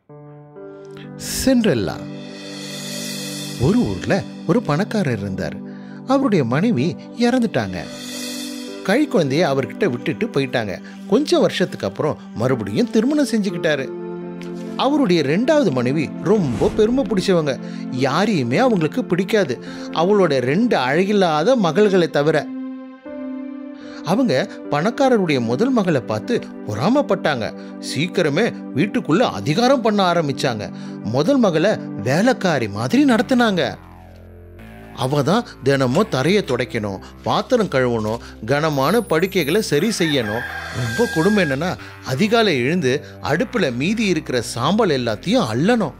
சென்ட்ரெல்லா ஒரு ஊர்ல ஒரு பணக்காரர் இருந்தார் அவருடைய மனைவி இறந்துட்டாங்க கை குழந்தைய அவர்கிட்ட விட்டுட்டு போயிட்டாங்க கொஞ்சம் வருஷத்துக்கு அப்புறம் மறுபடியும் திருமணம் செஞ்சுக்கிட்டாரு அவருடைய ரெண்டாவது மனைவி ரொம்ப பெருமை பிடிச்சவங்க யாரையுமே அவங்களுக்கு பிடிக்காது அவளோட ரெண்டு அழகில்லாத மகள்களை தவிர அவங்க பணக்காரருடைய முதல் மகளை பார்த்து பொறாமப்பட்டாங்க சீக்கிரமே வீட்டுக்குள்ள அதிகாரம் பண்ண ஆரம்பிச்சாங்க முதல் மகளை வேலைக்காரி மாதிரி நடத்தினாங்க அவ தான் தினமும் தரையை துடைக்கணும் பாத்திரம் கழுவணும் கனமான படுக்கைகளை சரி செய்யணும் ரொம்ப கொடுமை என்னன்னா அதிகாலை எழுந்து அடுப்புல மீதி இருக்கிற சாம்பல் எல்லாத்தையும் அள்ளணும்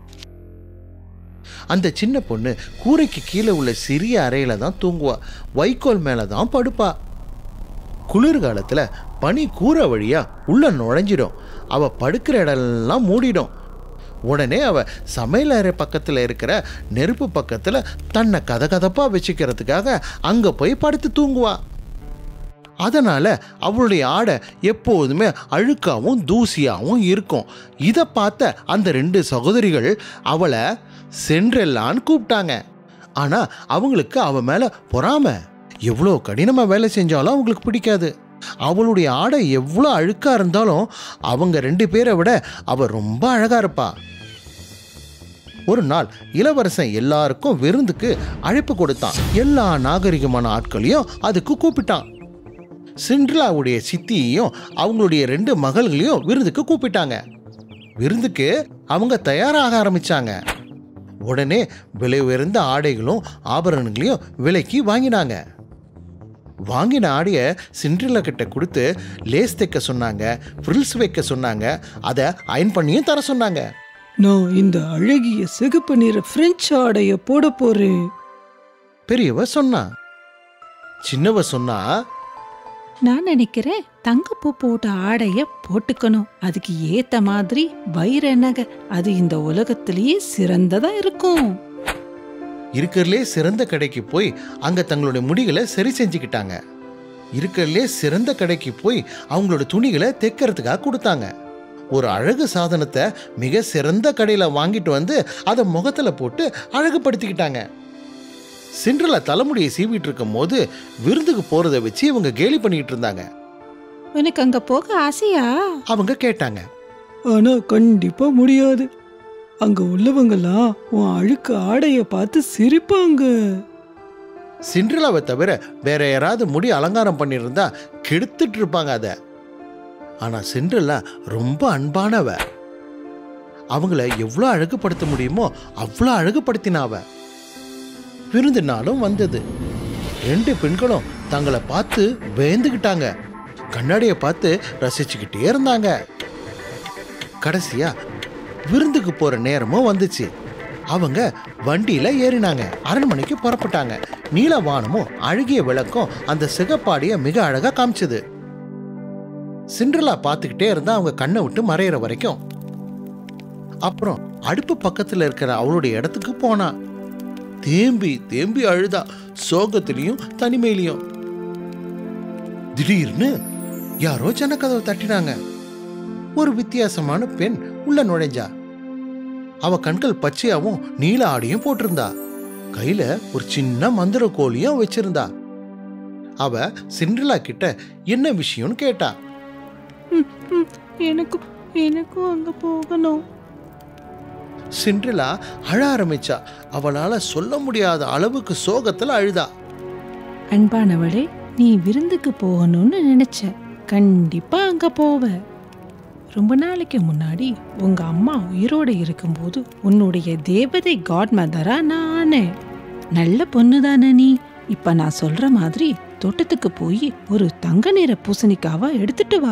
அந்த சின்ன பொண்ணு கூரைக்கு கீழே உள்ள சிறிய அறையில தான் தூங்குவா வைக்கோல் மேல தான் படுப்பா குளிர்காலத்துல பனி கூரை வழியா உள்ள நுழைஞ்சிடும் அவ படுக்கிற இடம்லாம் மூடிடும் உடனே அவ சமையல் அறை பக்கத்தில் இருக்கிற நெருப்பு பக்கத்தில் தன்னை கதகதப்பா வச்சுக்கிறதுக்காக அங்கே போய் படுத்து தூங்குவா அதனால அவளுடைய ஆடை எப்போதுமே அழுக்காவும் தூசியாகவும் இருக்கும் இதை பார்த்த அந்த ரெண்டு சகோதரிகள் அவளை சென்றெல்லான்னு கூப்பிட்டாங்க ஆனால் அவங்களுக்கு அவ மேலே பொறாம எவ்வளோ கடினமாக வேலை செஞ்சாலும் அவங்களுக்கு பிடிக்காது அவளுடைய ஆடை எவ்வளோ அழுக்கா இருந்தாலும் அவங்க ரெண்டு பேரை விட அவ ரொம்ப அழகா இருப்பா ஒரு நாள் இளவரசன் எல்லாருக்கும் விருந்துக்கு அழைப்பு கொடுத்தான் எல்லா நாகரிகமான ஆட்களையும் அதுக்கு கூப்பிட்டான் சிண்ட்லாவுடைய சித்தியையும் அவங்களுடைய ரெண்டு மகள்களையும் விருந்துக்கு கூப்பிட்டாங்க விருந்துக்கு அவங்க தயாராக ஆரம்பிச்சாங்க உடனே விலை உயர்ந்த ஆடைகளும் ஆபரணங்களையும் விலைக்கு வாங்கினாங்க வாங்கின ஆடையை சிண்ட்ரில்லா கிட்ட கொடுத்து லேஸ் தைக்க சொன்னாங்க ஃப்ரில்ஸ் வைக்க சொன்னாங்க அதை அயன் பண்ணியும் தர சொன்னாங்க நான் இந்த அழகிய சிகப்பு நிற பிரெஞ்சு ஆடைய போட போறேன் பெரியவ சொன்னா சின்னவ சொன்னா நான் நினைக்கிறேன் தங்கப்பூ போட்ட ஆடைய போட்டுக்கணும் அதுக்கு ஏத்த மாதிரி வைர நகை அது இந்த உலகத்திலேயே சிறந்ததா இருக்கும் இருக்கிறதுலே சிறந்த கடைக்கு போய் அங்க தங்களுடைய முடிகளை சரி செஞ்சுக்கிட்டாங்க இருக்கிறதுலே சிறந்த கடைக்கு போய் அவங்களோட துணிகளை தைக்கிறதுக்காக கொடுத்தாங்க ஒரு அழகு சாதனத்தை மிக சிறந்த கடையில் வாங்கிட்டு வந்து அதை முகத்துல போட்டு அழகுபடுத்திக்கிட்டாங்க சிண்ட்ரலா தலைமுடியை சீவிட்டு இருக்கும் போது விருந்துக்கு போறதை வச்சு இவங்க கேலி பண்ணிட்டு இருந்தாங்க உனக்கு அங்க போக ஆசையா அவங்க கேட்டாங்க ஆனா கண்டிப்பா முடியாது அங்க உள்ளவங்கலாம் உன் அழுக்கு ஆடைய பார்த்து சிரிப்பாங்க சிண்ட்ரலாவை தவிர வேற யாராவது முடி அலங்காரம் பண்ணியிருந்தா கெடுத்துட்டு இருப்பாங்க அதை ஆனா சிண்ட்ரலா ரொம்ப அன்பானவ அவங்கள எவ்வளோ அழகுபடுத்த முடியுமோ அவ்வளோ அழகுபடுத்தினாவ விருந்து நாளும் வந்தது ரெண்டு பெண்களும் தங்களை பார்த்து பயந்துக்கிட்டாங்க கண்ணாடியை பார்த்து ரசிச்சுக்கிட்டே இருந்தாங்க கடைசியா விருந்துக்கு போற நேரமும் வந்துச்சு அவங்க வண்டியில ஏறினாங்க அரண்மனைக்கு புறப்பட்டாங்க நீல வானமும் அழகிய விளக்கும் அந்த சிகப்பாடிய மிக அழகா காமிச்சது சிண்ட்ரலா பார்த்துக்கிட்டே இருந்தா அவங்க கண்ணை விட்டு மறையிற வரைக்கும் அப்புறம் அடுப்பு பக்கத்துல இருக்கிற அவளுடைய இடத்துக்கு போனா தேம்பி தேம்பி அழுதா சோகத்திலையும் தனிமையிலையும் திடீர்னு யாரோ ஜன்னக்கதவை தட்டினாங்க ஒரு வித்தியாசமான பெண் உள்ள நுழைஞ்சா அவ கண்கள் பச்சையாவும் நீல ஆடையும் போட்டிருந்தா கையில ஒரு சின்ன மந்திர கோழியும் வச்சிருந்தா அவ சிண்ட்ரலா கிட்ட என்ன விஷயம்னு கேட்டா ம், ம், எனக்கும் எனக்கும் அங்க போகணும் சிண்ட்ரலா அழ ஆரம்பிச்சா அவளால சொல்ல முடியாத அளவுக்கு சோகத்துல அழுதா அன்பானவளே நீ விருந்துக்கு போகணும்னு நினைச்ச கண்டிப்பா அங்க போவ ரொம்ப நாளைக்கு முன்னாடி உங்க அம்மா உயிரோட இருக்கும்போது உன்னுடைய தேவதை காட் மதரா நானே நல்ல பொண்ணு தானே நீ இப்ப நான் சொல்ற மாதிரி தோட்டத்துக்கு போய் ஒரு தங்க நிற பூசணிக்காவா எடுத்துட்டு வா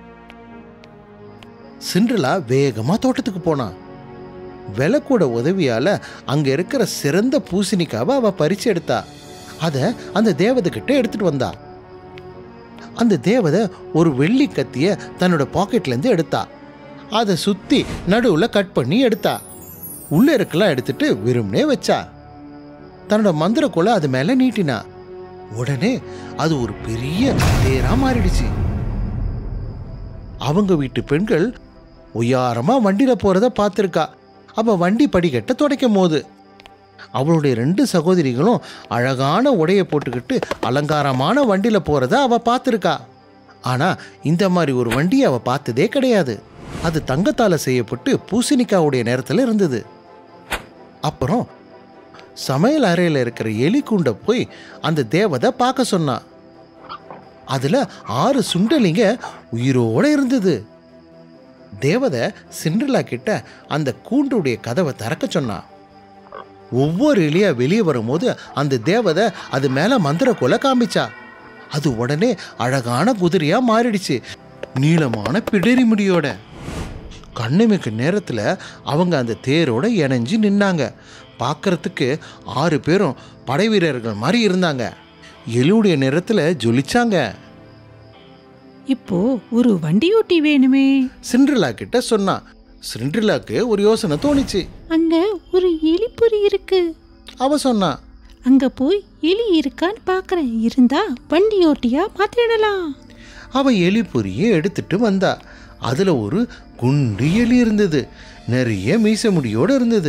சிண்ட்ரலா வேகமா தோட்டத்துக்கு போனா விளக்கோட உதவியால அங்க இருக்கிற சிறந்த பூசணிக்காவை அவ பறிச்சு எடுத்தா அத அந்த தேவதை கிட்ட எடுத்துட்டு வந்தா அந்த தேவதை ஒரு வெள்ளி கத்திய தன்னோட பாக்கெட்ல இருந்து எடுத்தா அதை சுத்தி நடுவுல கட் பண்ணி எடுத்தா உள்ள இருக்கலாம் எடுத்துட்டு விரும்பனே வச்சா தன்னோட மந்திரக்குள்ள அது மேல நீட்டினா உடனே அது ஒரு பெரிய தேரா மாறிடுச்சு அவங்க வீட்டு பெண்கள் ஒய்யாரமாக வண்டியில் போகிறத பார்த்துருக்கா அவள் வண்டி படிக்கட்ட துடைக்கும் போது அவளுடைய ரெண்டு சகோதரிகளும் அழகான உடையை போட்டுக்கிட்டு அலங்காரமான வண்டியில் போகிறத அவள் பார்த்துருக்கா ஆனால் இந்த மாதிரி ஒரு வண்டியை அவள் பார்த்ததே கிடையாது அது தங்கத்தால் செய்யப்பட்டு பூசணிக்காவுடைய நேரத்தில் இருந்தது அப்புறம் சமையல் அறையில் இருக்கிற எலி கூண்டை போய் அந்த தேவதை பார்க்க சொன்னான் அதில் ஆறு சுண்டலிங்க உயிரோடு இருந்தது தேவதை சிண்ட்ரலா கிட்ட அந்த கூண்டுடைய கதவை திறக்க சொன்னான் ஒவ்வொரு எலியா வெளியே வரும்போது அந்த தேவதை அது மேலே மந்திர கொலை காமிச்சா அது உடனே அழகான குதிரையா மாறிடுச்சு நீளமான பிடரி முடியோட கண்ணுமிக்க நேரத்தில் அவங்க அந்த தேரோட இணைஞ்சு நின்னாங்க பார்க்கறதுக்கு ஆறு பேரும் படை வீரர்கள் மாதிரி இருந்தாங்க எலியுடைய நிறத்தில் ஜொலிச்சாங்க இப்போ ஒரு வண்டியோட்டி வேணுமே சிண்ட்ரிலா கிட்ட சொன்னான் சிண்ட்ரிலாக்கு ஒரு யோசனை தோணுச்சு அங்க ஒரு எலிப்பொறி இருக்கு அவ சொன்னான் அங்க போய் எலி இருக்கான்னு பார்க்கறேன் இருந்தா வண்டியோட்டியா மாத்திடலாம் அவ எலி பொரியை எடுத்துட்டு வந்தா அதில் ஒரு குண்டு எலி இருந்தது நிறைய மீச முடியோடு இருந்தது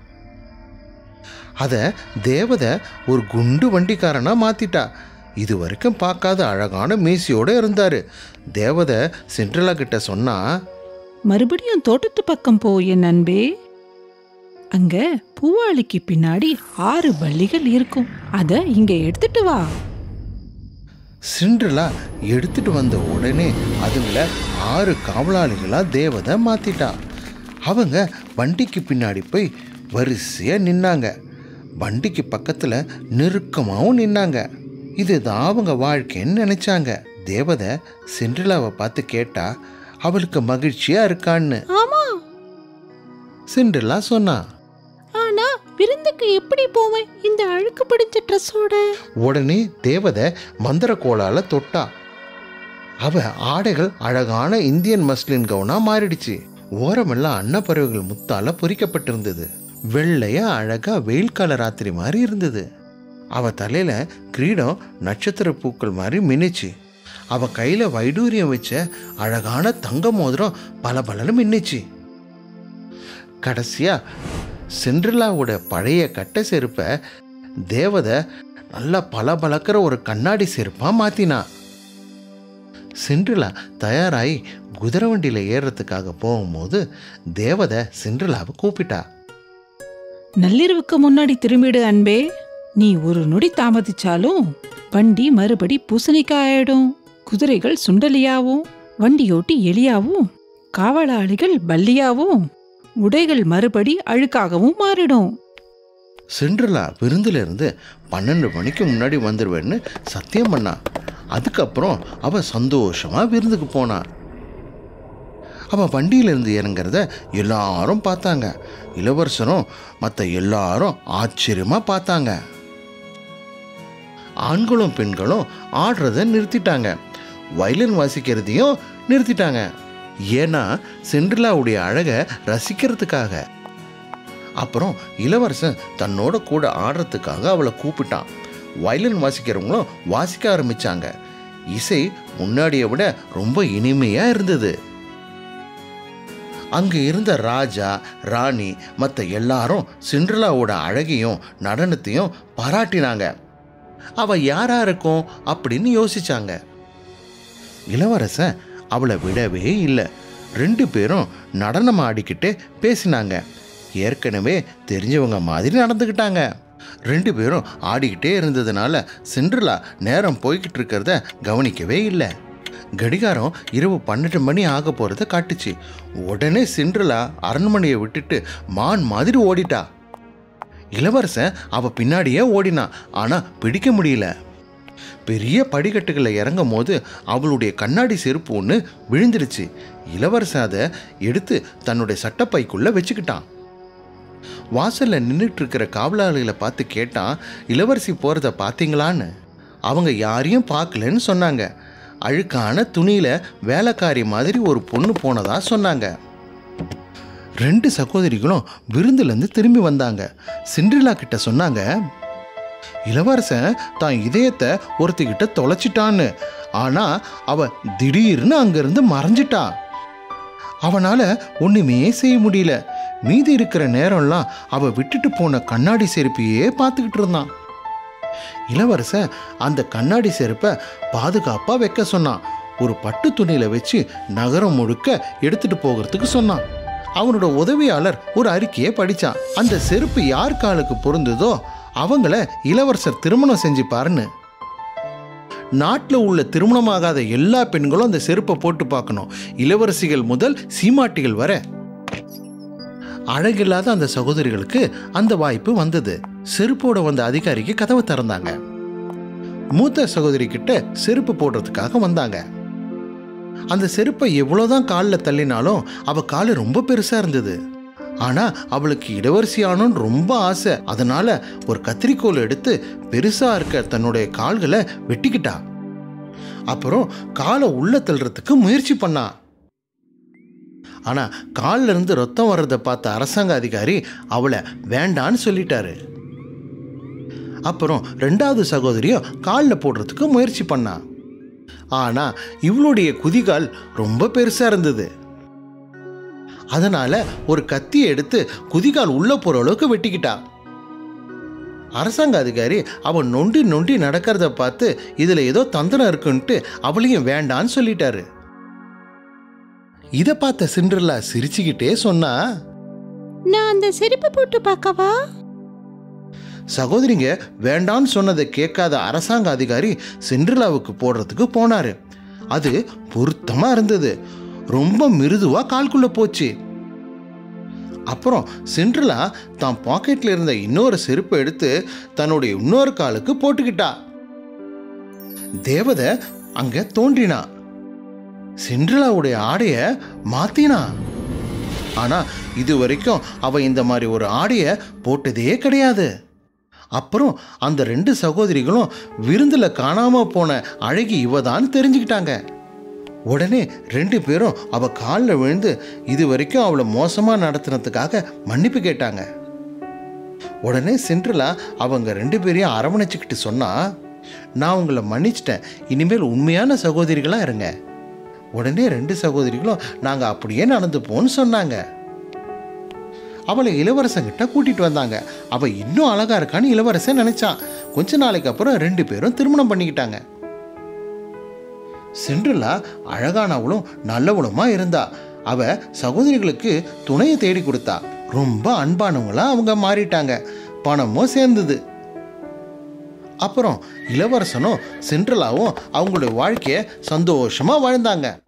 அதை தேவதை ஒரு குண்டு வண்டிக்காரனாக மாற்றிட்டா இது வரைக்கும் பார்க்காத அழகான மீசையோடு இருந்தார் தேவதை சென்ட்ரலா கிட்ட சொன்னா மறுபடியும் தோட்டத்து பக்கம் போ என் அன்பே அங்க பூவாளிக்கு பின்னாடி ஆறு வள்ளிகள் இருக்கும் அத இங்க எடுத்துட்டு வா சிண்ட்ரலா எடுத்துட்டு வந்த உடனே அதுங்கள ஆறு காவலாளிகளாக தேவதை மாற்றிட்டா அவங்க வண்டிக்கு பின்னாடி போய் வரிசையாக நின்னாங்க வண்டிக்கு பக்கத்தில் நெருக்கமாகவும் நின்னாங்க இதுதான் அவங்க வாழ்க்கைன்னு நினச்சாங்க தேவதை சிண்ட்ரலாவை பார்த்து கேட்டா அவளுக்கு மகிழ்ச்சியாக இருக்கான்னு ஆமா சிண்ட்ரலா சொன்னா ஆனா விருந்துக்கு எப்படி போவேன் இந்த அழுக்கு பிடிச்ச ட்ரெஸ்ஸோட உடனே தேவதை மந்திர கோலால தொட்டா அவ ஆடைகள் அழகான இந்தியன் மஸ்லின் கவுனா மாறிடுச்சு ஓரமெல்லாம் அன்னப்பறவைகள் முத்தால பொறிக்கப்பட்டிருந்தது வெள்ளையா அழகா வெயில் கால ராத்திரி மாதிரி இருந்தது அவ தலையில கிரீடம் நட்சத்திர பூக்கள் மாதிரி மின்னுச்சு அவ கையில வைடூரியம் வச்ச அழகான தங்க மோதிரம் பல பலன்னு மின்னுச்சு கடைசியா சென்ட்ரலாவோட பழைய கட்டை செருப்பை தேவதை நல்லா பளபளக்கிற ஒரு கண்ணாடி செருப்பா மாத்தினா சிண்ட்ரிலா தயாராகி குதிரை வண்டியில் ஏறுறதுக்காக போகும்போது தேவதை சிண்ட்ரிலாவை கூப்பிட்டா நள்ளிரவுக்கு முன்னாடி திரும்பிடு அன்பே நீ ஒரு நொடி தாமதிச்சாலும் வண்டி மறுபடி பூசணிக்காய் ஆயிடும் குதிரைகள் சுண்டலியாவும் வண்டியோட்டி எலியாவும் காவலாளிகள் பல்லியாவும் உடைகள் மறுபடி அழுக்காகவும் மாறிடும் சிண்ட்ரிலா விருந்திலிருந்து பன்னெண்டு மணிக்கு முன்னாடி வந்துடுவேன்னு சத்தியம் பண்ணா அதுக்கப்புறம் அவ சந்தோஷமா விருந்துக்கு போனா அவ வண்டியிலிருந்து இறங்குறத எல்லாரும் பார்த்தாங்க இளவரசரும் மற்ற எல்லாரும் ஆச்சரியமா பார்த்தாங்க ஆண்களும் பெண்களும் ஆடுறத நிறுத்திட்டாங்க வயலின் வாசிக்கிறதையும் நிறுத்திட்டாங்க ஏன்னா சென்ட்ரிலாவுடைய அழகை ரசிக்கிறதுக்காக அப்புறம் இளவரசன் தன்னோட கூட ஆடுறதுக்காக அவளை கூப்பிட்டான் வயலின் வாசிக்கிறவங்களும் வாசிக்க ஆரம்பிச்சாங்க இசை முன்னாடியை விட ரொம்ப இனிமையா இருந்தது அங்கு இருந்த ராஜா ராணி மற்ற எல்லாரும் சிண்ட்ரலாவோட அழகையும் நடனத்தையும் பாராட்டினாங்க அவ யாரா இருக்கும் அப்படின்னு யோசிச்சாங்க இளவரசன் அவளை விடவே இல்லை ரெண்டு பேரும் நடனம் ஆடிக்கிட்டே பேசினாங்க ஏற்கனவே தெரிஞ்சவங்க மாதிரி நடந்துக்கிட்டாங்க ரெண்டு பேரும் ஆடிக்கிட்டே இருந்ததுனால சிண்ட்ரலா நேரம் போய்கிட்டு இருக்கிறத கவனிக்கவே இல்லை கடிகாரம் இரவு பன்னெண்டு மணி ஆக போகிறத காட்டுச்சு உடனே சிண்ட்ரலா அரண்மனையை விட்டுட்டு மான் மாதிரி ஓடிட்டா இளவரசன் அவ பின்னாடியே ஓடினான் ஆனால் பிடிக்க முடியல பெரிய படிக்கட்டுகளை இறங்கும் போது அவளுடைய கண்ணாடி செருப்பு ஒன்று விழுந்துடுச்சு இளவரசன் அதை எடுத்து தன்னுடைய சட்டப்பைக்குள்ள வச்சுக்கிட்டான் வாசல்ல நின்றுட்டு இருக்கிற காவலாளிகளை பார்த்து கேட்டான் இளவரசி போகிறத பார்த்தீங்களான்னு அவங்க யாரையும் பார்க்கலன்னு சொன்னாங்க அழுக்கான துணியில வேலைக்காரி மாதிரி ஒரு பொண்ணு போனதா சொன்னாங்க ரெண்டு சகோதரிகளும் விருந்துலேருந்து திரும்பி வந்தாங்க சிண்ட்ரிலா கிட்ட சொன்னாங்க இளவரசன் தான் இதயத்தை ஒருத்திக்கிட்ட தொலைச்சிட்டான்னு ஆனா அவ திடீர்னு அங்கிருந்து மறைஞ்சிட்டா அவனால ஒண்ணுமே செய்ய முடியல மீதி இருக்கிற நேரம்லாம் அவ விட்டுட்டு போன கண்ணாடி செருப்பையே பார்த்துக்கிட்டு இருந்தான் இளவரசன் அந்த கண்ணாடி செருப்பை பாதுகாப்பாக வைக்க சொன்னான் ஒரு பட்டு துணியில வச்சு நகரம் முழுக்க எடுத்துட்டு போகிறதுக்கு சொன்னான் அவனோட உதவியாளர் ஒரு அறிக்கையை படிச்சான் அந்த செருப்பு யார் காலுக்கு பொருந்ததோ அவங்கள இளவரசர் திருமணம் செஞ்சுப்பாருன்னு நாட்டில் உள்ள திருமணமாகாத எல்லா பெண்களும் அந்த செருப்பை போட்டு பார்க்கணும் இளவரசிகள் முதல் சீமாட்டிகள் வர அழகில்லாத அந்த சகோதரிகளுக்கு அந்த வாய்ப்பு வந்தது செருப்போட வந்த அதிகாரிக்கு கதவை திறந்தாங்க மூத்த சகோதரி கிட்ட செருப்பு போடுறதுக்காக வந்தாங்க அந்த செருப்பை எவ்வளோதான் காலில் தள்ளினாலும் அவ காலு ரொம்ப பெருசா இருந்தது ஆனா அவளுக்கு இளவரசி ஆகணும்னு ரொம்ப ஆசை அதனால ஒரு கத்திரிக்கோல் எடுத்து பெருசா இருக்க தன்னுடைய கால்களை வெட்டிக்கிட்டா அப்புறம் காலை உள்ள தள்ளுறதுக்கு முயற்சி பண்ணா ஆனா கால்ல இருந்து ரத்தம் வர்றதை பார்த்த அரசாங்க அதிகாரி அவளை வேண்டான்னு சொல்லிட்டாரு அப்புறம் ரெண்டாவது சகோதரியும் காலில் போடுறதுக்கு முயற்சி பண்ணா ஆனா இவளுடைய குதிகால் ரொம்ப பெருசா இருந்தது அதனால ஒரு கத்தியை எடுத்து குதிகால் உள்ள போற அளவுக்கு வெட்டிக்கிட்டா அரசாங்க அதிகாரி அவன் நொண்டி நொண்டி நடக்கிறத பார்த்து இதுல ஏதோ தந்திரம் இருக்குன்ட்டு அவளையும் வேண்டான்னு சொல்லிட்டாரு இதை பார்த்த சிண்ட்ரலா சிரிச்சுக்கிட்டே சொன்னா நான் அந்த செருப்பு போட்டு பார்க்கவா சகோதரிங்க வேண்டான்னு சொன்னதை கேட்காத அரசாங்க அதிகாரி சிண்ட்ரலாவுக்கு போடுறதுக்கு போனாரு அது பொருத்தமா இருந்தது ரொம்ப மிருதுவா கால்குள்ள போச்சு அப்புறம் சிண்ட்ரலா தான் பாக்கெட்ல இருந்த இன்னொரு செருப்பை எடுத்து தன்னுடைய இன்னொரு காலுக்கு போட்டுக்கிட்டா தேவதை அங்க தோன்றினா சிண்ட்ரலாவுடைய ஆடைய மாத்தினா ஆனா இது வரைக்கும் அவ இந்த மாதிரி ஒரு ஆடைய போட்டதே கிடையாது அப்புறம் அந்த ரெண்டு சகோதரிகளும் விருந்துல காணாம போன அழகி இவதான் தெரிஞ்சுக்கிட்டாங்க உடனே ரெண்டு பேரும் அவ காலில் விழுந்து இது வரைக்கும் அவளை மோசமா நடத்துனதுக்காக மன்னிப்பு கேட்டாங்க உடனே சிண்ட்ரலா அவங்க ரெண்டு பேரையும் அரவணைச்சுக்கிட்டு சொன்னா நான் உங்களை மன்னிச்சிட்டேன் இனிமேல் உண்மையான சகோதரிகளா இருங்க உடனே ரெண்டு சகோதரிகளும் நாங்கள் அப்படியே நடந்துப்போம்னு சொன்னாங்க அவளை இளவரசங்கிட்ட கூட்டிட்டு வந்தாங்க அவ இன்னும் அழகா இருக்கான்னு இளவரசன் நினைச்சான் கொஞ்ச நாளைக்கு அப்புறம் ரெண்டு பேரும் திருமணம் பண்ணிக்கிட்டாங்க சென்ட்ரலா அழகானவளும் நல்லவளுமா இருந்தா அவ சகோதரிகளுக்கு துணையை தேடி கொடுத்தா ரொம்ப அன்பானவங்களா அவங்க மாறிட்டாங்க பணமும் சேர்ந்தது அப்புறம் இளவரசனும் சென்ட்ரலாவும் அவங்களுடைய வாழ்க்கையை சந்தோஷமா வாழ்ந்தாங்க